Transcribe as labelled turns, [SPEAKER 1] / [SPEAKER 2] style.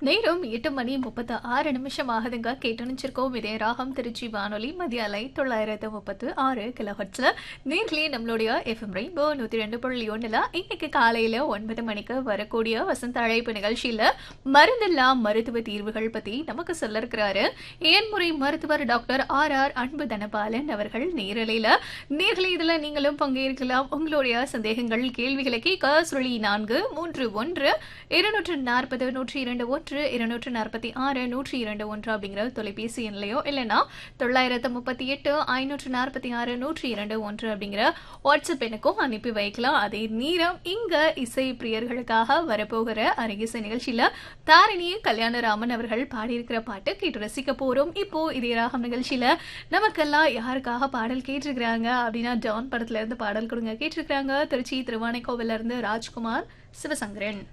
[SPEAKER 1] நேரம் எட்டு மணி முப்பத்து ஆறு நிமிஷம் ஆகுதுங்க கேட்டு நினைச்சிருக்கோம் இதே ராகம் திருச்சி வானொலி மதிய அலை தொள்ளாயிரத்து முப்பத்து ஆறு கிலோஹட்ஸ்ல நேர்லயே நம்மளுடைய எஃப்எம் ரெயின்போ நூத்தி ரெண்டு புள்ளி ஒண்ணுல இன்னைக்கு காலையில ஒன்பது மணிக்கு வரக்கூடிய வசந்த அழைப்பு நிகழ்ச்சியில மருந்தில்லா மருத்துவ தீர்வுகள் பத்தி நமக்கு சொல்ல இருக்கிறாரு ஏன்முறை மருத்துவர் டாக்டர் ஆர் ஆர் அன்பு தனபாலன் அவர்கள் நேரலையில நேர்களை இதுல நீங்களும் பங்கேற்கலாம் உங்களுடைய சந்தேகங்கள் கேள்விகளை கேட்க சுழி நான்கு மூன்று ஒன்று இருநூற்று நாற்பது நூற்றி இரண்டு ஒன்று இருநூற்று நாற்பத்தி ஆறு நூற்றி இரண்டு ஒன்று அப்படிங்கிற தொலைபேசி எண்லையோ இல்லைன்னா தொள்ளாயிரத்து முப்பத்தி எட்டு ஐநூற்று நாற்பத்தி ஆறு நூற்றி இரண்டு ஒன்று அப்படிங்கிற வாட்ஸ்அப் எண்ணுக்கும் அனுப்பி வைக்கலாம் அதே நேரம் இங்க இசை பிரியர்களுக்காக வரப்போகிற அரங்கிசை நிகழ்ச்சியில தாரிணி கல்யாணராமன் அவர்கள் பாடியிருக்கிற பாட்டு கேட்டு ரசிக்க போறோம் இப்போ இதே ராகம் நிகழ்ச்சியில நமக்கெல்லாம் யாருக்காக பாடல் கேட்டிருக்கிறாங்க அப்படின்னா ஜான் படத்துல இருந்து பாடல் கொடுங்க கேட்டிருக்கிறாங்க திருச்சி திருவானைக்கோவில இருந்து ராஜ்குமார் சிவசங்கரன்